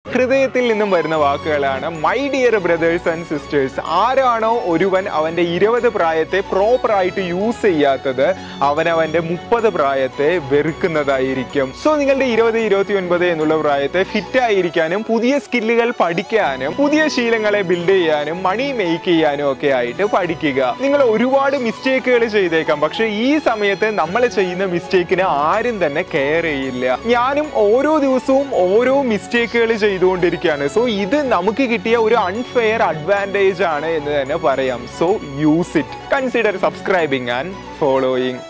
ഹൃദയത്തിൽ നിന്നും വരുന്ന വാക്കുകളാണ് my dear brothers and sisters ആരാണോ ഒരുവൻ അവന്റെ ഇരുപത് പ്രായത്തെ പ്രോപ്പർ ആയിട്ട് യൂസ് ചെയ്യാത്തത് അവൻ അവന്റെ മുപ്പത് പ്രായത്തെ വെറുക്കുന്നതായിരിക്കും സോ നിങ്ങളുടെ ഇരുപത് ഇരുപത്തി ഒൻപത് എന്നുള്ള പ്രായത്തെ ഫിറ്റ് ആയിരിക്കാനും പുതിയ സ്കില്ലുകൾ പഠിക്കാനും പുതിയ ശീലങ്ങളെ ബിൽഡ് ചെയ്യാനും മണി മേക്ക് ചെയ്യാനും ഒക്കെ ആയിട്ട് പഠിക്കുക നിങ്ങൾ ഒരുപാട് മിസ്റ്റേക്കുകൾ ചെയ്തേക്കാം പക്ഷെ ഈ സമയത്ത് നമ്മൾ ചെയ്യുന്ന മിസ്റ്റേക്കിന് ആരും തന്നെ കെയർ ചെയ്യില്ല ഞാനും ഓരോ ദിവസവും ഓരോ മിസ്റ്റേക്കുകൾ ചെയ്തുകൊണ്ടിരിക്കുകയാണ് സോ ഇത് നമുക്ക് കിട്ടിയ ഒരു അൺഫെയർ അഡ്വാൻറ്റേജ് ആണ് എന്ന് തന്നെ പറയാം so use it consider subscribing and following